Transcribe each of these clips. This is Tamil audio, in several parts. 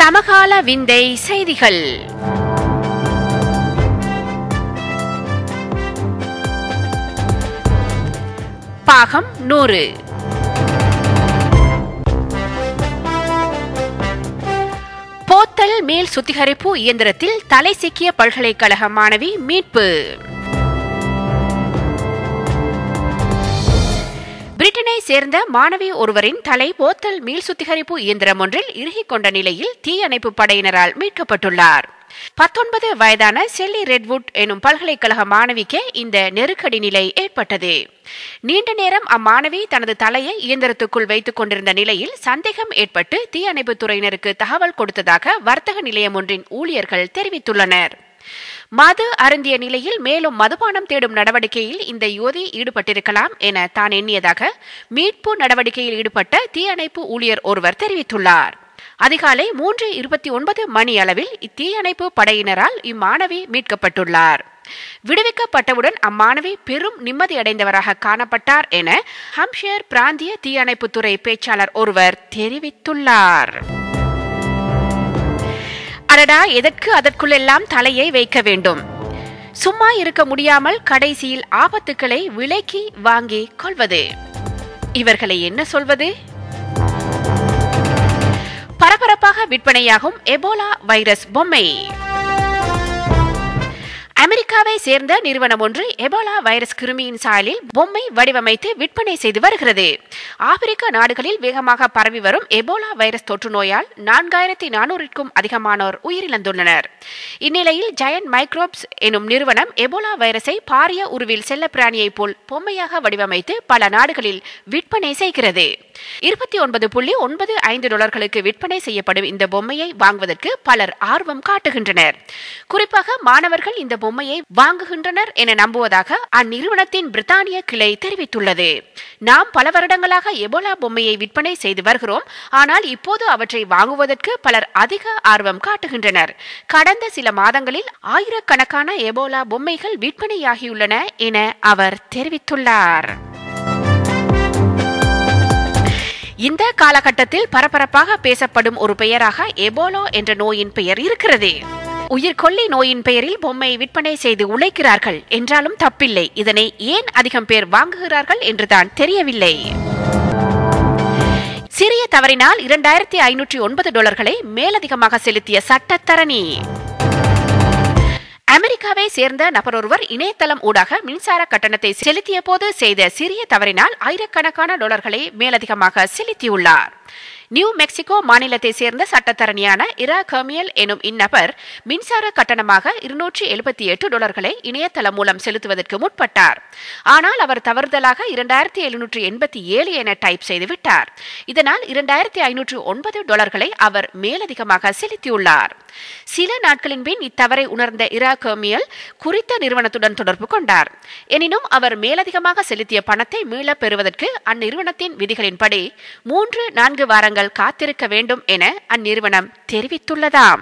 சமகால விந்தை செய்திகள் பாகம் நூறு போத்தல் மேல் சுத்திகரிப்பு இயந்திரத்தில் தலை சிக்கிய பல்கலைக்கழக மாணவி மீட்பு பிரிட்டனை சேர்ந்த மாணவி ஒருவரின் தலை போத்தல் மீள் சுத்திகரிப்பு இயந்திரம் ஒன்றில் இறுகிக் கொண்ட நிலையில் தீயணைப்பு படையினரால் மீட்கப்பட்டுள்ளார் பத்தொன்பது வயதான செல்லி ரெட்வுட் எனும் பல்கலைக்கழக மாணவிக்கே இந்த நெருக்கடி நிலை ஏற்பட்டது நீண்ட நேரம் அம்மாணவி தனது தலையை இயந்திரத்துக்குள் வைத்துக் கொண்டிருந்த நிலையில் சந்தேகம் ஏற்பட்டு தீயணைப்புத் துறையினருக்கு தகவல் கொடுத்ததாக வர்த்தக நிலையம் ஒன்றின் ஊழியர்கள் தெரிவித்துள்ளனர் மது அருந்திய நிலையில் மேலும் மதுபானம் தேடும் நடவடிக்கையில் இந்த யுவதி ஈடுபட்டிருக்கலாம் என தான் எண்ணியதாக மீட்பு நடவடிக்கையில் ஈடுபட்ட தீயணைப்பு ஊழியர் ஒருவர் தெரிவித்துள்ளார் அதிகாலை மூன்று இருபத்தி ஒன்பது மணி அளவில் இத்தீயணைப்பு படையினரால் இம்மாணவி மீட்கப்பட்டுள்ளார் விடுவிக்கப்பட்டவுடன் அம்மாணவி பெரும் நிம்மதி அடைந்தவராக காணப்பட்டார் என ஹம்ஷேர் பிராந்திய தீயணைப்புத்துறை பேச்சாளர் ஒருவர் தெரிவித்துள்ளார் அடடா எதற்கு அதற்குள்ளெல்லாம் தலையை வைக்க வேண்டும் சும்மா இருக்க முடியாமல் கடைசியில் ஆபத்துக்களை விலைக்கு வாங்கி கொள்வது இவர்களை என்ன சொல்வது பரபரப்பாக விற்பனையாகும் எபோலா வைரஸ் பொம்மை அமெரிக்காவை சேர்ந்த நிறுவனம் ஒன்று எபோலா வைரஸ் கிருமியின் சாயலில் பொம்மை வடிவமைத்து விற்பனை செய்து வருகிறது ஆப்பிரிக்க நாடுகளில் வேகமாக பரவி வரும் எபோலா வைரஸ் தொற்று நோயால் நான்காயிரத்தி நானூறுக்கும் அதிகமானோர் உயிரிழந்துள்ளனர் இந்நிலையில் ஜயன் மைக்ரோப்ஸ் எனும் நிறுவனம் எபோலா வைரஸை பாரிய உருவில் செல்ல பிராணியைப் போல் பொம்மையாக வடிவமைத்து பல நாடுகளில் விற்பனை செய்கிறது இருபத்தி ஒன்பது புள்ளி ஒன்பது ஐந்து டாலர்களுக்கு விற்பனை செய்யப்படும் இந்த பொம்மையை வாங்குவதற்கு பலர் ஆர்வம் காட்டுகின்றனர் குறிப்பாக மாணவர்கள் இந்த பொம்மையை வாங்குகின்றனர் என நம்புவதாக அந்நிறுவனத்தின் பிரித்தானிய கிளை தெரிவித்துள்ளது நாம் பல வருடங்களாக எபோலா பொம்மையை விற்பனை செய்து வருகிறோம் ஆனால் இப்போது அவற்றை வாங்குவதற்கு பலர் அதிக ஆர்வம் காட்டுகின்றனர் கடந்த சில மாதங்களில் ஆயிரக்கணக்கான எபோலா பொம்மைகள் விற்பனையாகியுள்ளன என அவர் தெரிவித்துள்ளார் இந்த காலகட்டத்தில் பரபரப்பாக பேசப்படும் ஒரு பெயராக எபோலோ என்ற நோயின் பெயர் இருக்கிறது உயிர்கொல்லி நோயின் பெயரில் பொம்மை விற்பனை செய்து உழைக்கிறார்கள் என்றாலும் தப்பில்லை இதனை ஏன் அதிகம் பேர் வாங்குகிறார்கள் என்றுதான் தெரியவில்லை சிறிய தவறினால் இரண்டாயிரத்தி ஐநூற்றி ஒன்பது டாலர்களை மேலதிகமாக செலுத்திய சட்டத்தரணி அமெரிக்காவை சேர்ந்த நபர் ஒருவர் இணையதளம் ஊடாக மின்சார கட்டணத்தை செலுத்திய போது செய்த சிறிய தவறினால் ஆயிரக்கணக்கான டாலர்களை மேலதிகமாக செலுத்தியுள்ளார் நியூ மெக்சிகோ மாநிலத்தை சேர்ந்த சட்டத்தரணியான இரா கமியல் எனும் இந்நபர் மின்சார கட்டணமாக இருநூற்றி எழுபத்தி எட்டு டாலர்களை இணையதளம் மூலம் செலுத்துவதற்கு முற்பட்டார் ஆனால் அவர் தவறுதலாக இரண்டாயிரத்தி எழுநூற்றி எண்பத்தி ஏழு என டைப் செய்து விட்டார் இதனால் இரண்டாயிரத்தி ஐநூற்று ஒன்பது டாலர்களை அவர் மேலதிகமாக செலுத்தியுள்ளார் சில நாட்களின் பின் இத்தவறை உணர்ந்த இரா கமியல் குறித்த நிறுவனத்துடன் தொடர்பு கொண்டார் எனினும் அவர் மேலதிகமாக செலுத்திய பணத்தை மீளப் பெறுவதற்கு அந்நிறுவனத்தின் விதிகளின்படி மூன்று நான்கு வாரங்கள் காத்திருக்க வேண்டும் என அந்நிறுவனம் தெரிவித்துள்ளதாம்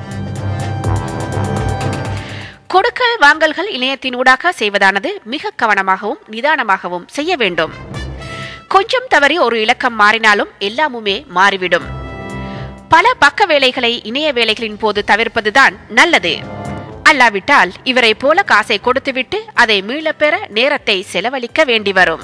கொடுக்கல் வாங்கல்கள் இணையத்தினூடாக செய்வதானது மிக கவனமாகவும் நிதானமாகவும் செய்ய வேண்டும் கொஞ்சம் தவறி ஒரு இலக்கம் மாறினாலும் எல்லாமுமே மாறிவிடும் பல பக்க வேலைகளை இணைய வேலைகளின் போது தவிர்ப்பதுதான் நல்லது அல்லாவிட்டால் இவரை போல காசை கொடுத்துவிட்டு அதை மீளப் பெற நேரத்தை செலவழிக்க வேண்டி வரும்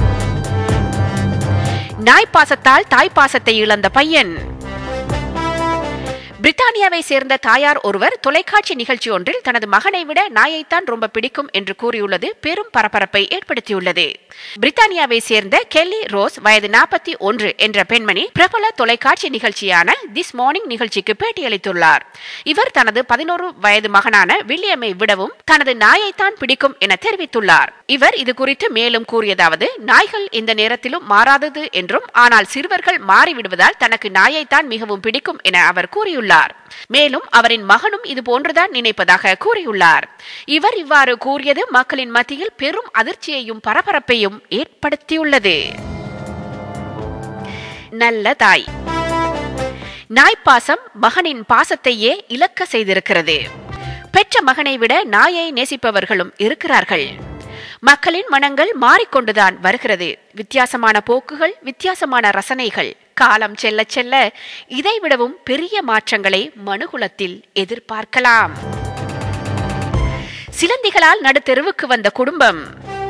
நாய்ப்பாசத்தால் தாய்ப்பாசத்தை இழந்த பையன் பிரித்தானியாவை சேர்ந்த தாயார் ஒருவர் தொலைக்காட்சி நிகழ்ச்சி ஒன்றில் தனது மகனை விட நாயைத்தான் ரொம்ப பிடிக்கும் என்று கூறியுள்ளது பெரும் பரபரப்பை ஏற்படுத்தியுள்ளது பிரித்தானியாவை சேர்ந்த கெல்லி ரோஸ் வயது நாற்பத்தி ஒன்று என்ற பெண்மணி பிரபல தொலைக்காட்சி நிகழ்ச்சியான திஸ் மார்னிங் நிகழ்ச்சிக்கு பேட்டியளித்துள்ளார் இவர் தனது பதினோரு வயது மகனான வில்லியமை விடவும் தனது நாயைத்தான் பிடிக்கும் என தெரிவித்துள்ளார் இவர் இது குறித்து மேலும் கூறியதாவது நாய்கள் இந்த நேரத்திலும் மாறாதது என்றும் ஆனால் சிறுவர்கள் மாறிவிடுவதால் தனக்கு நாயைத்தான் மிகவும் பிடிக்கும் என அவர் கூறியுள்ளார் மேலும் அவரின் மகனும் இது போன்றுதான் நினைப்பதாக கூறியுள்ளார் இவர் இவ்வாறு கூறியது மக்களின் மத்தியில் பெரும் அதிர்ச்சியையும் பரபரப்பையும் ஏற்படுத்தியுள்ளது நல்ல தாய் நாய்ப்பாசம் மகனின் பாசத்தையே இழக்க செய்திருக்கிறது பெற்ற மகனை விட நாயை நேசிப்பவர்களும் இருக்கிறார்கள் மக்களின் மனங்கள் மாறிக்கொண்டுதான் வருகிறது வித்தியாசமான போக்குகள் வித்தியாசமான ரசனைகள் காலம் செல்ல செல்ல இதைவிடவும் பெரிய மாற்றங்களை மனுகுலத்தில் எதிர்பார்க்கலாம் சிலந்திகளால் நடுத்தெருவுக்கு வந்த குடும்பம்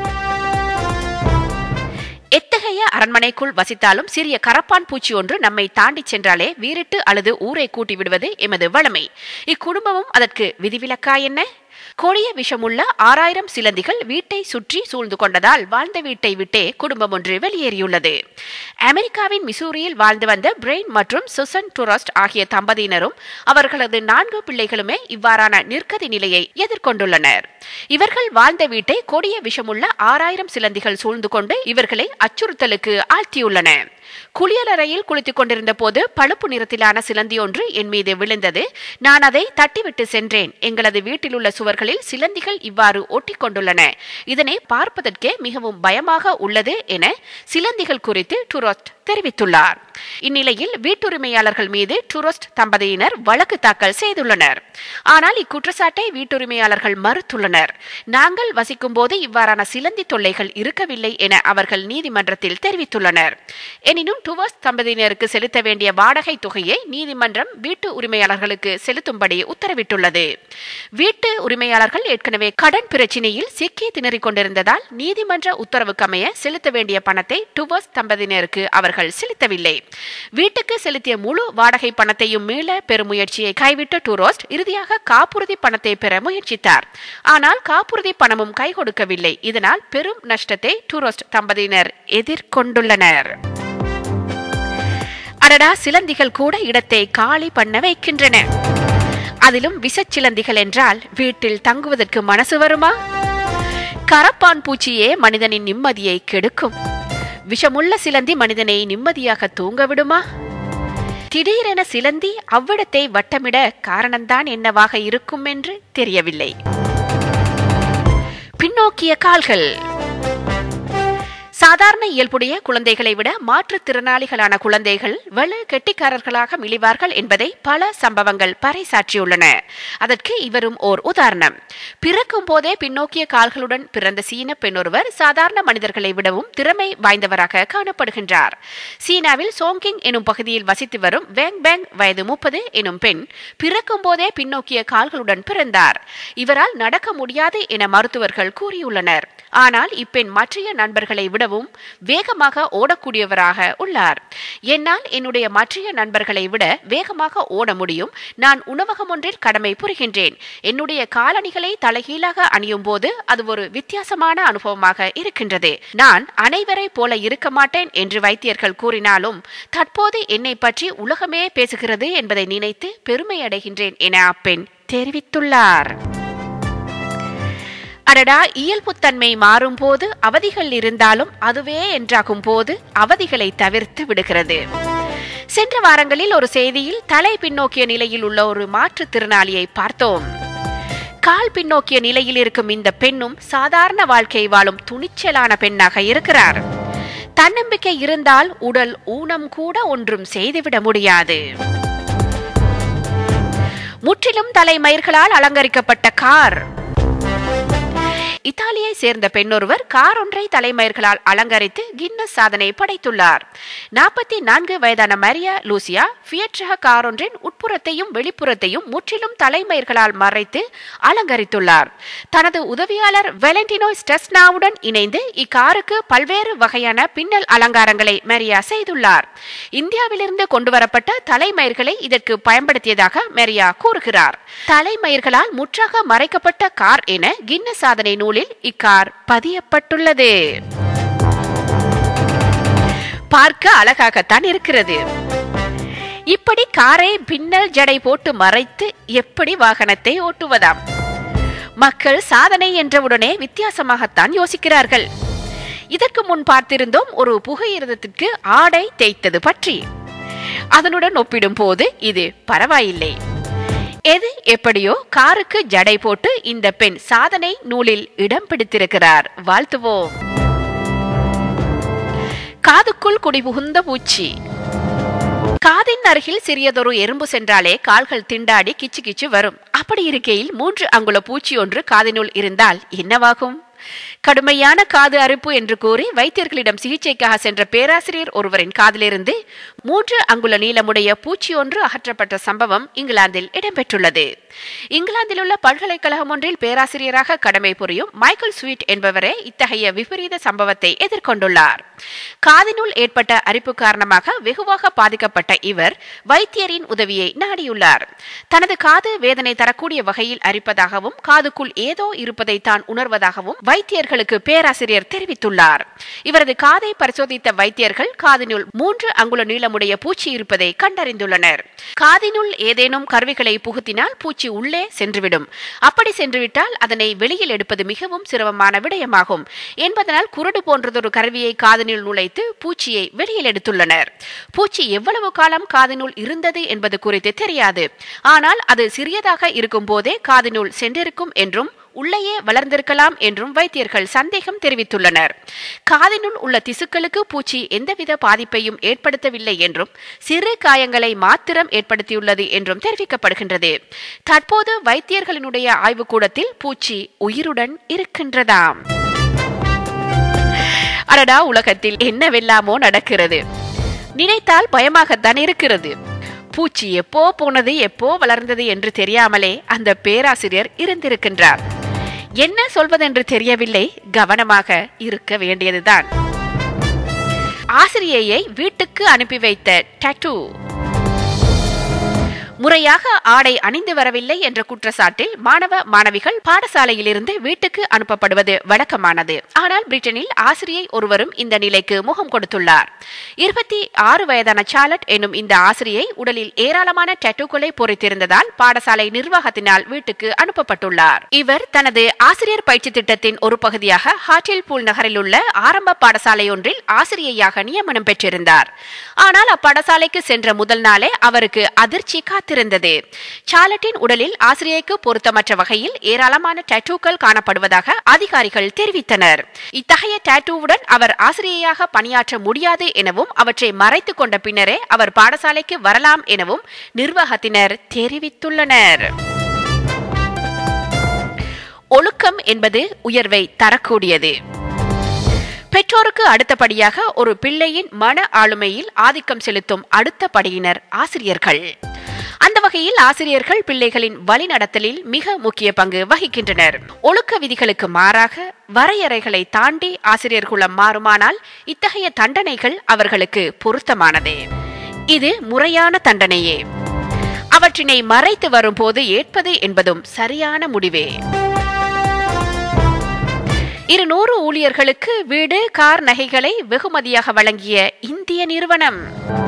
எத்தகைய அரண்மனைக்குள் வசித்தாலும் சிறிய கரப்பான் பூச்சி ஒன்று நம்மை தாண்டி சென்றாலே வீரிட்டு அல்லது ஊரை கூட்டி விடுவது எமது வளமை இக்குடும்பமும் அதற்கு விதிவிலக்கா என்ன கொடிய விஷமுள்ள ஆறாயிரம் சிலந்திகள் வீட்டை சுற்றி சூழ்ந்து கொண்டதால் வாழ்ந்த வீட்டை விட்டே குடும்பம் ஒன்று வெளியேறியுள்ளது அமெரிக்காவின் மிசூரியில் வாழ்ந்து வந்த பிரெயின் மற்றும் சுசன் டுரஸ்ட் ஆகிய தம்பதியினரும் அவர்களது நான்கு பிள்ளைகளுமே இவ்வாறான நிற்கதி நிலையை எதிர்கொண்டுள்ளனர் இவர்கள் வாழ்ந்த வீட்டை கொடிய விஷமுள்ள ஆறாயிரம் சிலந்திகள் சூழ்ந்து கொண்டு இவர்களை அச்சுறுத்தலுக்கு ஆழ்த்தியுள்ளன குளியலறையில் குளித்துக் கொண்டிருந்த போது பழுப்பு நிறத்திலான சிலந்தி ஒன்று என் மீது விழுந்தது நான் அதை தட்டிவிட்டு சென்றேன் எங்களது வீட்டில் உள்ள சுவர்களில் சிலந்திகள் இவ்வாறு ஒட்டிக் கொண்டுள்ளன இதனை பார்ப்பதற்கே மிகவும் பயமாக உள்ளது என சிலந்திகள் குறித்து டுரோஸ்ட் தெரிவித்துள்ளார் இந்நிலையில் வீட்டுரிமையாளர்கள் மீது டுரோஸ்ட் தம்பதியினர் வழக்கு தாக்கல் செய்துள்ளனர் ஆனால் இக்குற்றச்சாட்டை வீட்டுரிமையாளர்கள் மறுத்துள்ளனர் நாங்கள் வசிக்கும் போது இவ்வாறான சிலந்தி தொல்லைகள் இருக்கவில்லை என அவர்கள் நீதிமன்றத்தில் தெரிவித்துள்ளனர் எனினும் டுவர்ஸ் தம்பதியினருக்கு செலுத்த வேண்டிய வாடகை தொகையை நீதிமன்றம் வீட்டு உரிமையாளர்களுக்கு செலுத்தும்படி உத்தரவிட்டுள்ளது வீட்டு உரிமையாளர்கள் ஏற்கனவே கடன் பிரச்சினையில் சிக்கி திணறிக் கொண்டிருந்ததால் நீதிமன்ற உத்தரவுக்கமைய செலுத்த வேண்டிய பணத்தை டுவர்ஸ் தம்பதியினருக்கு அவர்கள் செலுத்தவில்லை வீட்டுக்கு செலுத்திய முழு வாடகை பணத்தையும் மீள பெறும் முயற்சியை கைவிட்ட டூரோஸ்ட் இறுதியாக காப்புறுதி பணத்தை பெற முயற்சித்தார் ஆனால் காப்புறுதி பணமும் கை கொடுக்கவில்லை இதனால் பெரும் நஷ்டத்தை டூரோஸ்ட் தம்பதியினர் எதிர்கொண்டுள்ளனர் அடடா சிலந்திகள் கூட இடத்தை காலி பண்ண வைக்கின்றன அதிலும் விஷச்சிலந்திகள் என்றால் வீட்டில் தங்குவதற்கு மனசு வருமா கரப்பான் பூச்சியே மனிதனின் நிம்மதியை கெடுக்கும் விஷமுள்ள சிலந்தி மனிதனை நிம்மதியாக தூங்க விடுமா திடீரென சிலந்தி அவ்விடத்தை வட்டமிட காரணம்தான் என்னவாக இருக்கும் என்று தெரியவில்லை பின்னோக்கிய கால்கள் சாதாரண இயல்புடைய குழந்தைகளை விட மாற்றுத்திறனாளிகளான குழந்தைகள் வலு கெட்டிக்காரர்களாக மிளிவார்கள் என்பதை பல சம்பவங்கள் பறைசாற்றியுள்ளன அதற்கு இவரும் ஓர் உதாரணம் பிறக்கும் போதே பின்னோக்கிய கால்களுடன் பிறந்த சீன பெண்ணொருவர் சாதாரண மனிதர்களை விடவும் திறமை வாய்ந்தவராக காணப்படுகின்றார் சீனாவில் சோங்கிங் எனும் பகுதியில் வசித்து வரும் வேங் பேங் வயது முப்பது எனும் பெண் பிறக்கும் போதே பின்னோக்கிய கால்களுடன் பிறந்தார் இவரால் நடக்க முடியாது என மருத்துவர்கள் கூறியுள்ளனர் ஆனால் இப்பெண் மற்றைய நண்பர்களை விடவும் வேகமாக ஓடக்கூடியவராக உள்ளார் என்னால் என்னுடைய மற்றைய நண்பர்களை விட வேகமாக ஓட முடியும் நான் உணவகம் ஒன்றில் கடமை புரிகின்றேன் என்னுடைய காலணிகளை தலைகீழாக அணியும் போது அது ஒரு வித்தியாசமான அனுபவமாக இருக்கின்றது நான் அனைவரை போல இருக்க மாட்டேன் என்று வைத்தியர்கள் கூறினாலும் தற்போது என்னை பற்றி உலகமே பேசுகிறது என்பதை நினைத்து பெருமை அடைகின்றேன் என அப்பெண் தெரிவித்துள்ளார் அடடா இயல்புத்தன்மை மாறும்போது அவதிகள் இருந்தாலும் அதுவே என்றாகும் போது அவதிகளை தவிர்த்து விடுகிறது சென்ற வாரங்களில் ஒரு செய்தியில் தலை பின்னோக்கிய நிலையில் உள்ள ஒரு மாற்றுத்திறனாளியை பார்த்தோம் கால் பின்னோக்கிய நிலையில் இருக்கும் இந்த பெண்ணும் சாதாரண வாழ்க்கை வாழும் துணிச்சலான பெண்ணாக இருக்கிறார் தன்னம்பிக்கை இருந்தால் உடல் ஊனம் கூட ஒன்றும் செய்துவிட முடியாது முற்றிலும் தலைமயிர்களால் அலங்கரிக்கப்பட்ட கார் இத்தாலியை சேர்ந்த பெண்ணொருவர் கார் ஒன்றை தலைமயிர்களால் அலங்கரித்து கின்னஸ் சாதனை படைத்துள்ளார் நாற்பத்தி நான்கு வயதான மரியா லூசியா ஃபியட் ரக கார் ஒன்றின் உட்புறத்தையும் வெளிப்புறத்தையும் முற்றிலும் தலைமயிர்களால் மறைத்து அலங்கரித்துள்ளார் தனது உதவியாளர் வெலண்டினோ ஸ்டெஸ்னாவுடன் இணைந்து இக்காருக்கு பல்வேறு வகையான பின்னல் அலங்காரங்களை மரியா செய்துள்ளார் இந்தியாவிலிருந்து கொண்டுவரப்பட்ட தலைமயிர்களை இதற்கு பயன்படுத்தியதாக மரியா கூறுகிறார் தலைமயிர்களால் முற்றாக மறைக்கப்பட்ட கார் என கின்னஸ் சாதனை நூலில் இக்கார் பதியப்பட்டுள்ளது பார்க்க அழகாகத்தான் இருக்கிறது இப்படி காரை பின்னல் ஜடை போட்டு மறைத்து எப்படி வாகனத்தை ஓட்டுவதாம் மக்கள் சாதனை என்றவுடனே வித்தியாசமாகத்தான் யோசிக்கிறார்கள் இதற்கு முன் பார்த்திருந்தோம் ஒரு புகையிரதத்திற்கு ஆடை தேய்த்தது பற்றி அதனுடன் ஒப்பிடும் போது இது பரவாயில்லை எது எப்படியோ காருக்கு ஜடை போட்டு இந்த பெண் சாதனை நூலில் இடம் பிடித்திருக்கிறார் வாழ்த்துவோம் காதுக்குள் குடிபுகுந்த பூச்சி காதின் அருகில் சிறியதொரு எறும்பு சென்றாலே கால்கள் திண்டாடி கிச்சு கிச்சு வரும் அப்படி இருக்கையில் மூன்று அங்குல பூச்சி ஒன்று காதினுள் இருந்தால் என்னவாகும் கடுமையான காது அறுப்பு என்று கூறி வைத்தியர்களிடம் சிகிச்சைக்காக சென்ற பேராசிரியர் ஒருவரின் காதிலிருந்து மூன்று அங்குல நீளமுடைய பூச்சி ஒன்று அகற்றப்பட்ட சம்பவம் இங்கிலாந்தில் இடம்பெற்றுள்ளது இங்கிலாந்தில் உள்ள பல்கலைக்கழகம் ஒன்றில் பேராசிரியராக கடமை புரியும் மைக்கேல் ஸ்வீட் என்பவரே இத்தகைய விபரீத சம்பவத்தை எதிர்கொண்டுள்ளார் காதினுள் ஏற்பட்ட அரிப்பு காரணமாக வெகுவாக பாதிக்கப்பட்ட இவர் வைத்தியரின் உதவியை நாடியுள்ளார் தனது காது வேதனை தரக்கூடிய வகையில் அரிப்பதாகவும் காதுக்குள் ஏதோ இருப்பதை தான் உணர்வதாகவும் வைத்தியர்களுக்கு பேராசிரியர் தெரிவித்துள்ளார் இவரது காதை பரிசோதித்த வைத்தியர்கள் காதினுள் மூன்று அங்குல நீளமுடைய பூச்சி இருப்பதை கண்டறிந்துள்ளனர் காதினுள் ஏதேனும் கருவிகளை புகுத்தினால் பூச்சி உள்ளே சென்றுவிடும் அப்படி சென்றுவிட்டால் அதனை வெளியில் எடுப்பது மிகவும் சிரமமான விடயமாகும் என்பதனால் குருடு போன்றதொரு கருவியை காதினுள் நுழைத்து பூச்சியை வெளியில் எடுத்துள்ளனர் பூச்சி எவ்வளவு காலம் காதினுள் இருந்தது என்பது குறித்து தெரியாது ஆனால் அது சிறியதாக இருக்கும் போதே காதினுள் சென்றிருக்கும் என்றும் உள்ளேயே வளர்ந்திருக்கலாம் என்றும் வைத்தியர்கள் சந்தேகம் தெரிவித்துள்ளனர் காதினுள் உள்ள திசுக்களுக்கு பூச்சி எந்தவித பாதிப்பையும் ஏற்படுத்தவில்லை என்றும் சிறு காயங்களை மாத்திரம் ஏற்படுத்தியுள்ளது என்றும் தெரிவிக்கப்படுகின்றது தற்போது வைத்தியர்களினுடைய ஆய்வுக்கூடத்தில் பூச்சி உயிருடன் இருக்கின்றதாம் அடடா உலகத்தில் என்னவெல்லாமோ நடக்கிறது நினைத்தால் பயமாகத்தான் இருக்கிறது பூச்சி எப்போ போனது எப்போ வளர்ந்தது என்று தெரியாமலே அந்த பேராசிரியர் இருந்திருக்கின்றார் என்ன சொல்வதென்று தெரியவில்லை கவனமாக இருக்க வேண்டியதுதான் ஆசிரியையை வீட்டுக்கு அனுப்பி வைத்த டட்டு முறையாக ஆடை அணிந்து வரவில்லை என்ற குற்றச்சாட்டில் மாணவ மாணவிகள் பாடசாலையிலிருந்து வீட்டுக்கு அனுப்பப்படுவது வழக்கமானது ஆனால் பிரிட்டனில் ஆசிரியை ஒருவரும் இந்த நிலைக்கு முகம் கொடுத்துள்ளார் இருபத்தி ஆறு வயதான சார்லட் என்னும் இந்த ஆசிரியை உடலில் ஏராளமான டேட்டூக்களை பொறித்திருந்ததால் பாடசாலை நிர்வாகத்தினால் வீட்டுக்கு அனுப்பப்பட்டுள்ளார் இவர் தனது ஆசிரியர் பயிற்சி திட்டத்தின் ஒரு பகுதியாக ஹாட்டில் பூல் நகரில் உள்ள ஆரம்ப பாடசாலை ஒன்றில் ஆசிரியையாக நியமனம் பெற்றிருந்தார் ஆனால் அப்பாடசாலைக்கு சென்ற முதல் நாளே அவருக்கு அதிர்ச்சி காத்திருந்தது சார்லட்டின் உடலில் ஆசிரியைக்கு பொருத்தமற்ற வகையில் ஏராளமான டேட்டூக்கள் காணப்படுவதாக அதிகாரிகள் தெரிவித்தனர் இத்தகைய டேட்டூவுடன் அவர் ஆசிரியையாக பணியாற்ற முடியாது எனவும் அவற்றை மறைத்துக் கொண்ட பின்னரே அவர் பாடசாலைக்கு வரலாம் எனவும் நிர்வாகத்தினர் தெரிவித்துள்ளனர் ஒழுக்கம் என்பது உயர்வை தரக்கூடியது பெற்றோருக்கு அடுத்தபடியாக ஒரு பிள்ளையின் மன ஆளுமையில் ஆதிக்கம் செலுத்தும் அடுத்த படியினர் ஆசிரியர்கள் அந்த வகையில் ஆசிரியர்கள் பிள்ளைகளின் வழிநடத்தலில் மிக முக்கிய பங்கு வகிக்கின்றனர் ஒழுக்க விதிகளுக்கு மாறாக வரையறைகளை தாண்டி ஆசிரியர் குலம் மாறுமானால் இத்தகைய தண்டனைகள் அவர்களுக்கு பொருத்தமானது இது முறையான தண்டனையே அவற்றினை மறைத்து வரும்போது ஏற்பது என்பதும் சரியான முடிவே இருநூறு ஊழியர்களுக்கு வீடு கார் நகைகளை வெகுமதியாக வழங்கிய இந்திய நிறுவனம்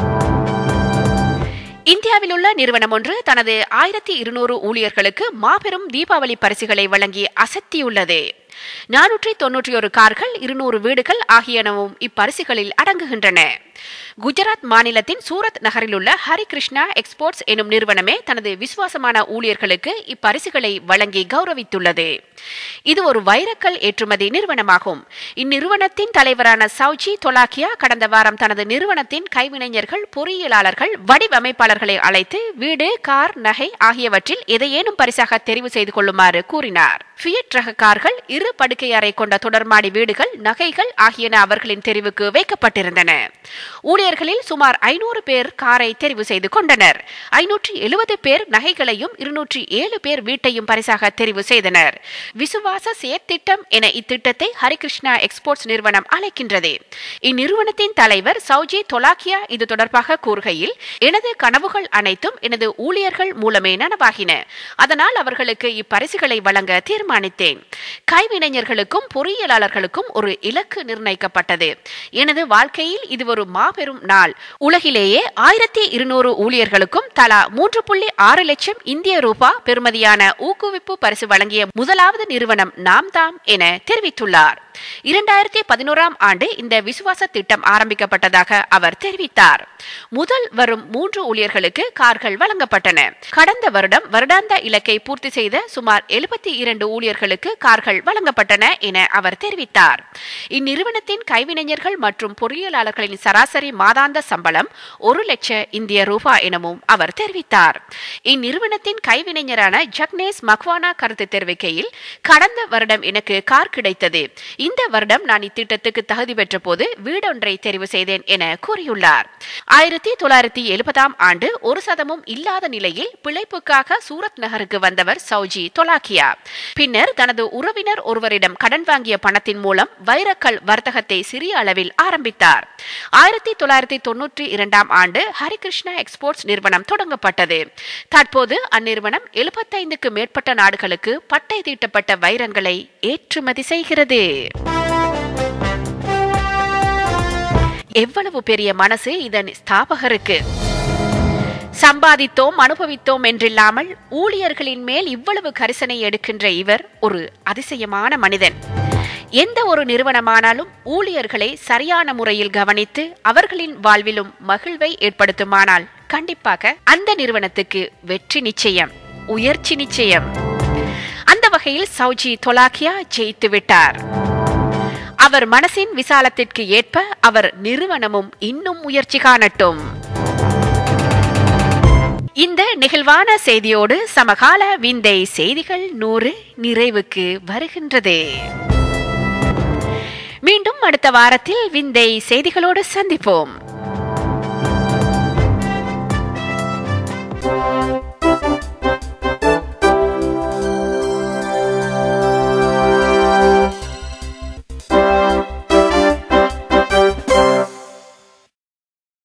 இந்தியாவில் உள்ள நிறுவனம் ஒன்று தனது ஆயிரத்தி இருநூறு ஊழியர்களுக்கு மாபெரும் தீபாவளி பரிசுகளை வழங்கி அசத்தியுள்ளது நானூற்றி தொன்னூற்றி ஒரு கார்கள் இருநூறு வீடுகள் ஆகியனவும் இப்பரிசுகளில் அடங்குகின்றன குஜராத் மாநிலத்தின் சூரத் நகரில் உள்ள ஹரிகிருஷ்ணா எக்ஸ்போர்ட்ஸ் எனும் நிறுவனமே தனது விசுவாசமான ஊழியர்களுக்கு இப்பரிசுகளை வழங்கி கௌரவித்துள்ளது இது ஒரு வைரக்கல் ஏற்றுமதி நிறுவனமாகும் இந்நிறுவனத்தின் தலைவரான சவுஜி தொலாக்கியா கடந்த வாரம் தனது நிறுவனத்தின் கைவினைஞர்கள் பொறியியலாளர்கள் வடிவமைப்பாளர்களை அழைத்து வீடு கார் நகை ஆகியவற்றில் எதையேனும் பரிசாக தெரிவு செய்து கொள்ளுமாறு கூறினார் ஃபியட் ரக கார்கள் இரு படுக்கை அறை கொண்ட தொடர்மாடி வீடுகள் நகைகள் ஆகியன அவர்களின் தெரிவுக்கு வைக்கப்பட்டிருந்தன ஊழியர்களில் சுமார் ஐநூறு பேர் காரை தெரிவு செய்து கொண்டனர் ஐநூற்றி எழுபது பேர் நகைகளையும் இருநூற்றி ஏழு பேர் வீட்டையும் பரிசாக தெரிவு செய்தனர் விசுவாச செயற்திட்டம் என இத்திட்டத்தை ஹரிகிருஷ்ணா எக்ஸ்போர்ட்ஸ் நிறுவனம் அழைக்கின்றது இந்நிறுவனத்தின் தலைவர் சௌஜி தொலாக்கியா இது தொடர்பாக கூறுகையில் எனது கனவுகள் அனைத்தும் எனது ஊழியர்கள் மூலமே நனவாகின அதனால் அவர்களுக்கு இப்பரிசுகளை வழங்க தீர்மானித்தேன் கைவினைஞர்களுக்கும் பொறியியலாளர்களுக்கும் ஒரு இலக்கு நிர்ணயிக்கப்பட்டது எனது வாழ்க்கையில் இது ஒரு மாபெரும் நாள் உலகிலேயே ஆயிரத்தி இருநூறு ஊழியர்களுக்கும் தலா மூன்று புள்ளி ஆறு லட்சம் இந்திய ரூபா பெறுமதியான ஊக்குவிப்பு பரிசு வழங்கிய முதலாவது நிறுவனம் நாம் தாம் என தெரிவித்துள்ளார் இரண்டாயிரத்தி பதினோராம் ஆண்டு இந்த விசுவாச திட்டம் ஆரம்பிக்கப்பட்டதாக அவர் தெரிவித்தார் முதல் வரும் மூன்று ஊழியர்களுக்கு கார்கள் வழங்கப்பட்டன கடந்த வருடம் வருடாந்த இலக்கை பூர்த்தி செய்த சுமார் எழுபத்தி இரண்டு ஊழியர்களுக்கு கார்கள் வழங்கப்பட்டன என அவர் தெரிவித்தார் இந்நிறுவனத்தின் கைவினைஞர்கள் மற்றும் பொறியியலாளர்களின் சராசரி மாதாந்த சம்பளம் ஒரு லட்ச இந்திய ரூபாய் எனவும் அவர் தெரிவித்தார் இந்நிறுவனத்தின் கைவினைஞரான ஜக்னேஸ் மக்வானா கருத்து தெரிவிக்கையில் கடந்த வருடம் எனக்கு கார் கிடைத்தது இந்த வருடம் நான் இத்திட்டத்துக்கு தகுதி பெற்ற போது வீடொன்றை தெரிவு செய்தேன் என கூறியுள்ளார் ஆயிரத்தி தொள்ளாயிரத்தி எழுபதாம் ஆண்டு ஒரு சதமும் இல்லாத நிலையில் பிழைப்புக்காக சூரத் நகருக்கு வந்தவர் சௌஜி தொலாக்கியா பின்னர் தனது உறவினர் ஒருவரிடம் கடன் வாங்கிய பணத்தின் மூலம் வைரக்கல் வர்த்தகத்தை சிறிய அளவில் ஆரம்பித்தார் ஆயிரத்தி தொள்ளாயிரத்தி தொன்னூற்றி இரண்டாம் ஆண்டு ஹரிகிருஷ்ணா எக்ஸ்போர்ட்ஸ் நிறுவனம் தொடங்கப்பட்டது தற்போது அந்நிறுவனம் எழுபத்தைந்துக்கு மேற்பட்ட நாடுகளுக்கு பட்டை தீட்டப்பட்ட வைரங்களை ஏற்றுமதி செய்கிறது எவ்வளவு பெரிய மனசு இதன் ஸ்தாபகருக்கு சம்பாதித்தோம் அனுபவித்தோம் என்றில்லாமல் ஊழியர்களின் மேல் இவ்வளவு கரிசனை எடுக்கின்ற இவர் ஒரு அதிசயமான மனிதன் எந்த ஒரு நிறுவனமானாலும் ஊழியர்களை சரியான முறையில் கவனித்து அவர்களின் வாழ்விலும் மகிழ்வை ஏற்படுத்துமானால் கண்டிப்பாக அந்த நிறுவனத்துக்கு வெற்றி நிச்சயம் உயர்ச்சி நிச்சயம் அந்த வகையில் சௌஜி தொலாக்கியா ஜெயித்து விட்டார் அவர் மனசின் விசாலத்திற்கு ஏற்ப அவர் நிறுவனமும் இன்னும் முயற்சி காணட்டும் இந்த நெகிழ்வான செய்தியோடு சமகால விந்தை செய்திகள் நூறு நிறைவுக்கு வருகின்றது மீண்டும் அடுத்த வாரத்தில் விந்தை செய்திகளோடு சந்திப்போம்